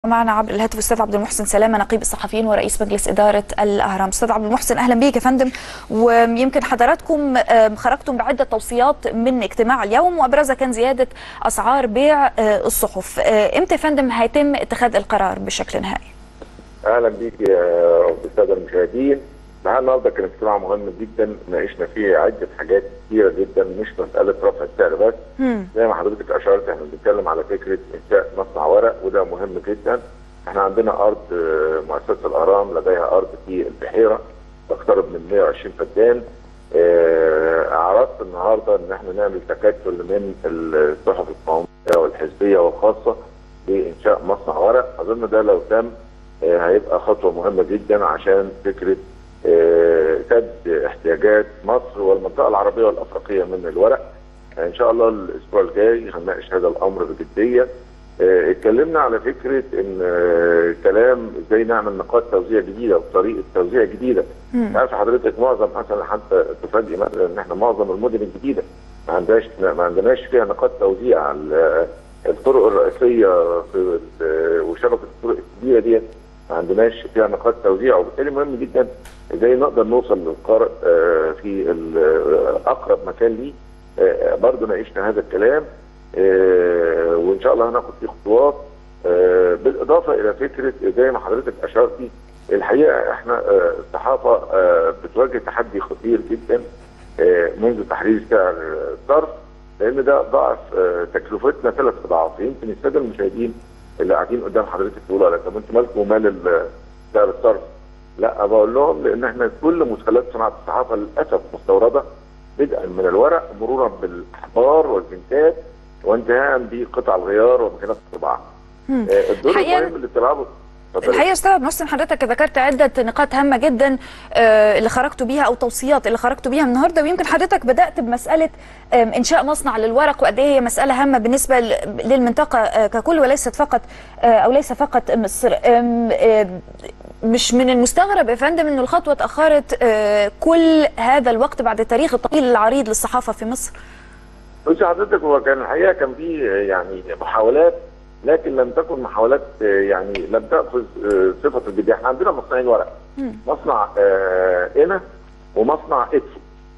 معنا عبر الهاتف الاستاذ عبد المحسن سلامه نقيب الصحفيين ورئيس مجلس اداره الاهرام استاذ عبد المحسن اهلا بك يا فندم ويمكن حضراتكم خرجتم بعده توصيات من اجتماع اليوم وابرزها كان زياده اسعار بيع الصحف امتى يا فندم هيتم اتخاذ القرار بشكل نهائي اهلا بيك يا الساده المشاهدين معانا النهارده كان اجتماع مهم جدا ناقشنا فيه عده حاجات كثيره جدا مش مساله رفع السعر بس مم. زي ما حضرتك اشرت احنا بنتكلم على فكره انشاء مصنع ورق وده مهم جدا احنا عندنا ارض آه، مؤسسه الاهرام لديها ارض في البحيره تقترب من 120 فدان آه، عرضت النهارده ان احنا نعمل تكتل من الصحف القوميه والحزبيه والخاصه لانشاء مصنع ورق اظن ده لو تم آه، هيبقى خطوه مهمه جدا عشان فكره آه، سد احتياجات مصر والمنطقه العربيه والافريقيه من الورق آه، ان شاء الله الاسبوع الجاي هنناقش هذا الامر بجديه آه، اتكلمنا على فكره ان آه، كلام ازاي نعمل نقاط توزيع جديده وطريقه توزيع جديده مم. عارف حضرتك معظم مثلا حتى تفاجئ مثلا ان احنا معظم المدن الجديده ما عندناش ما عندناش فيها نقاط توزيع ال- الطرق الرئيسيه في ال- وشبكه الطرق الكبيره ديت ما عندناش فيها نقاط توزيع وبالتالي مهم جدا ازاي نقدر نوصل للقارئ آه، في ال- آه، اقرب مكان ليه آه، برضه ناقشنا هذا الكلام آه، وان شاء الله هناخد فيه خطوات آه، بالاضافه الى فكره زي ما حضرتك اشرتي الحقيقه احنا آه، الصحافه آه، بتواجه تحدي خطير جدا آه، منذ تحرير سعر الصرف لان ده ضعف آه، تكلفتنا ثلاث اضعاف يمكن الساده المشاهدين اللي قاعدين قدام حضرتك يقولوا لا طب انتوا مالكم ومال ال- سعر الصرف لا بقول لهم لان احنا كل مدخلات صناعه الصحافه للاسف مستورده بدءا من الورق مرورا بالاحبار والبنتات وانتهاء بقطع الغيار وماكينات الطباعه. مم. آه، الدور الحقيقة- المهم اللي بتلعبه اتفضلي. الحقيقه يا استاذ عبد المحسن حضرتك ذكرت عده نقاط هامه جدا آه، اللي خرجتوا بيها او توصيات اللي خرجتوا بيها النهارده ويمكن حضرتك بدات بمساله آم، انشاء مصنع للورق وقد ايه هي مساله هامه بالنسبه ل- للمنطقه آه، ككل وليست فقط آه، او ليس فقط مصر آم، آه، مش من المستغرب يا فندم انه الخطوه اتاخرت آه، كل هذا الوقت بعد التاريخ الطويل العريض للصحافه في مصر بصي حضرتك هو كان الحقيقه كان في آه، يعني محاولات لكن لم تكن محاولات آه، يعني لم تاخذ آه، صفه الجديه، احنا عندنا مصنعين ورق مم. مصنع آه، انا ومصنع ادفو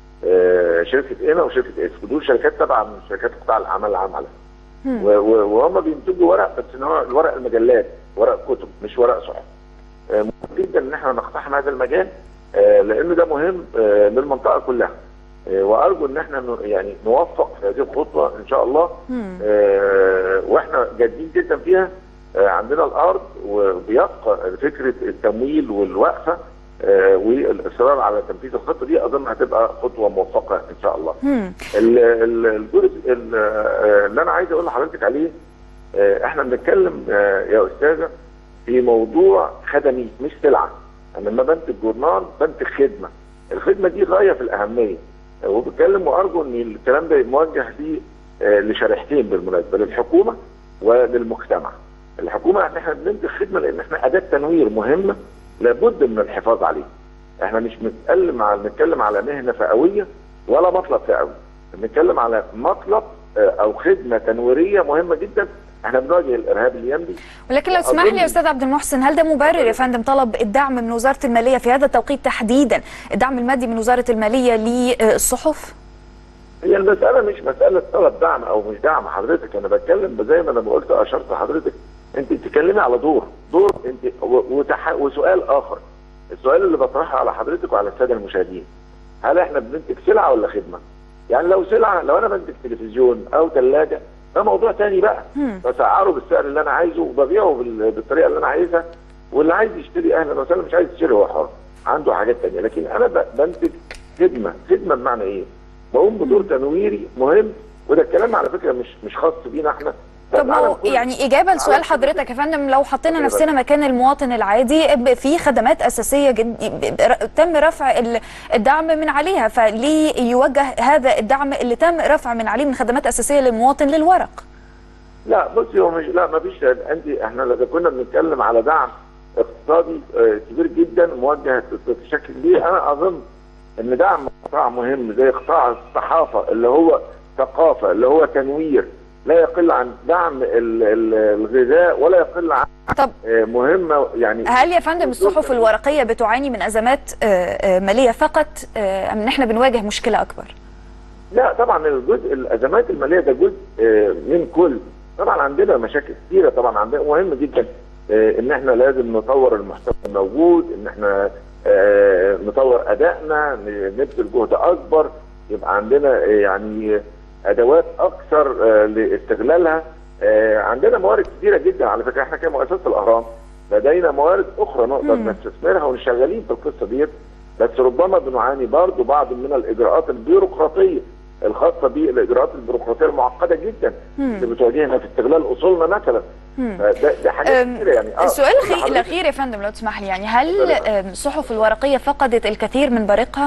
آه، شركه انا وشركه ادفو دول شركات تبع من شركات قطاع الاعمال العام على مم. و- و- وهم بينتجوا ورق بس ان هو الورق المجلات ورق كتب مش ورق صحف آه، مهم جدا ان احنا نقتحم هذا المجال آه، لان ده مهم آه، للمنطقه كلها آه، وارجو ان احنا ن- يعني نوفق في هذه الخطوه ان شاء الله مم. آه، واحنا جادين جدا فيها آه، عندنا الارض وبيبقى فكره التمويل والوقفه آه، والاصرار على تنفيذ الخطه دي اظن هتبقى خطوه موفقه ان شاء الله. مم. ال- ال- الجزء ال- آه، اللي انا عايز اقول لحضرتك عليه آه، احنا بنتكلم آه، يا استاذه في موضوع خدمي مش سلعه انا لما بنتج جورنال بنتج خدمه الخدمه دي غايه في الاهميه آه، وبتكلم وارجو ان الكلام ده موجه لي آه، لشريحتين بالمناسبه للحكومه وللمجتمع الحكومه ان احنا بننتج خدمه لان احنا اداه تنوير مهمه لابد من الحفاظ عليها احنا مش بنتكلم على بنتكلم على مهنه فئويه ولا مطلب فئوي بنتكلم على مطلب آه، او خدمه تنويريه مهمه جدا احنا بنواجه الارهاب اليمني ولكن لو تسمح لي أظن- يا استاذ عبد المحسن هل ده مبرر يا فندم طلب الدعم من وزاره الماليه في هذا التوقيت تحديدا الدعم المادي من وزاره الماليه للصحف؟ هي المساله مش مساله طلب دعم او مش دعم حضرتك انا بتكلم زي ما انا قلت اشرت لحضرتك انت بتتكلمي على دور دور انت و- وتح... وسؤال اخر السؤال اللي بطرحه على حضرتك وعلى الساده المشاهدين هل احنا بننتج سلعه ولا خدمه؟ يعني لو سلعه لو انا بنتج تلفزيون او ثلاجه ده موضوع تاني بقى مم. بسعره بالسعر اللي انا عايزه وببيعه بال- بالطريقه اللي انا عايزها واللي عايز يشتري اهلا وسهلا مش عايز يشتري هو حر عنده حاجات تانية لكن انا ب- بنتج خدمه خدمه بمعنى ايه؟ بقوم بدور تنويري مهم وده الكلام على فكره مش مش خاص بينا احنا ده طب العالم هو كله. يعني اجابه لسؤال العالم كله. حضرتك يا فندم لو حطينا اتفضل. نفسنا مكان المواطن العادي ب- في خدمات اساسيه جد ب- ر- تم رفع ال- الدعم من عليها فليه يوجه هذا الدعم اللي تم رفع من عليه من خدمات اساسيه للمواطن للورق؟ لا بصي هو مش لا ما فيش انت احنا لو كنا بنتكلم على دعم اقتصادي آه، كبير جدا موجه بشكل كبير انا اظن ان دعم قطاع مهم زي قطاع الصحافه اللي هو ثقافه اللي هو تنوير لا يقل عن دعم ال- ال- الغذاء ولا يقل عن طب آه، مهمه يعني هل يا فندم الصحف الورقيه بتعاني من ازمات آه، آه، ماليه فقط آه، ام ان احنا بنواجه مشكله اكبر؟ لا طبعا الجزء الازمات الماليه ده جزء آه، من كل طبعا عندنا مشاكل كثيره طبعا عندنا مهم جدا آه، ان احنا لازم نطور المحتوى الموجود ان احنا آه، نطور ادائنا ن- نبذل جهد اكبر يبقى عندنا آه، يعني ادوات اكثر آه، لاستغلالها آه، عندنا موارد كثيره جدا على فكره احنا كمؤسسه الاهرام لدينا موارد اخرى نقدر مم. نستثمرها ونشغلين في القصه ديت بس ربما بنعاني برضو بعض من الاجراءات البيروقراطيه الخاصه بالاجراءات البيروقراطيه المعقده جدا مم. اللي بتواجهنا في استغلال اصولنا مثلا مم. فده ده حاجات أم، كتيره يعني اه السؤال قول الخي- لحضرتك. الاخير يا فندم لو تسمح لي يعني هل اتفضل. آم، الصحف الورقيه فقدت الكثير من بريقها؟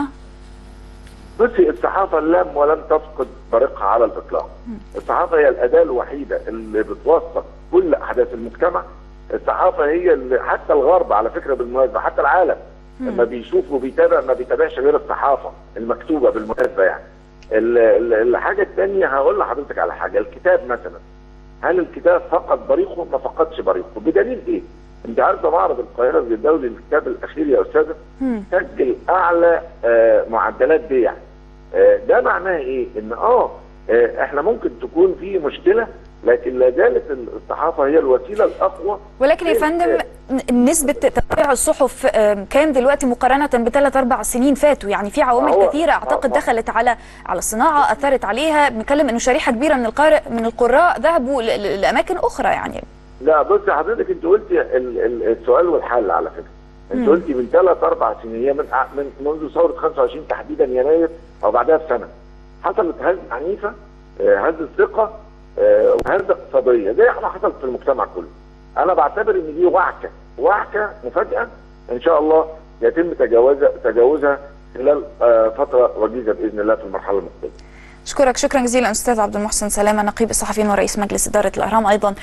بصي الصحافه لم ولن تفقد بريقها على الاطلاق. الصحافه هي الاداه الوحيده اللي بتوثق كل احداث المجتمع. الصحافه هي اللي حتى الغرب على فكره بالمناسبه حتى العالم لما بيشوف وبيتابع ما بيتابعش غير الصحافه المكتوبه بالمناسبه يعني. ال- ال- الحاجه الثانيه هقول لحضرتك على حاجه الكتاب مثلا هل الكتاب فقد بريقه؟ ما فقدش بريقه، بدليل ايه؟ انت عارفه معرض القاهره الدولي للكتاب الاخير يا استاذه مم. سجل اعلى آه، معدلات بيع آه، ده معناه ايه ان اه آه، احنا ممكن تكون في مشكله لكن لا زالت الصحافه هي الوسيله الاقوى ولكن يا فندم ن- نسبة تتبع الصحف آم، كام دلوقتي مقارنة بثلاث أربع سنين فاتوا يعني في عوامل هو- كثيرة أعتقد هو- دخلت على على الصناعة أثرت عليها بنتكلم إنه شريحة كبيرة من القارئ من القراء ذهبوا ل- ل- لأماكن أخرى يعني لا بص حضرتك انت قلتي ال- ال- السؤال والحل على فكره انت مم. قلتي من ثلاث اربع سنين هي من ع- من منذ ثوره 25 تحديدا يناير او بعدها بسنه حصلت هزه عنيفه آه، هزه ثقه آه، وهزه اقتصاديه زي ما حصلت في المجتمع كله انا بعتبر ان دي وعكه وعكه مفاجاه ان شاء الله يتم تجاوزها تجاوزها خلال آه، فتره وجيزه باذن الله في المرحله المقبله أشكرك شكرا جزيلا أستاذ عبد المحسن سلامة نقيب الصحفيين ورئيس مجلس إدارة الأهرام أيضا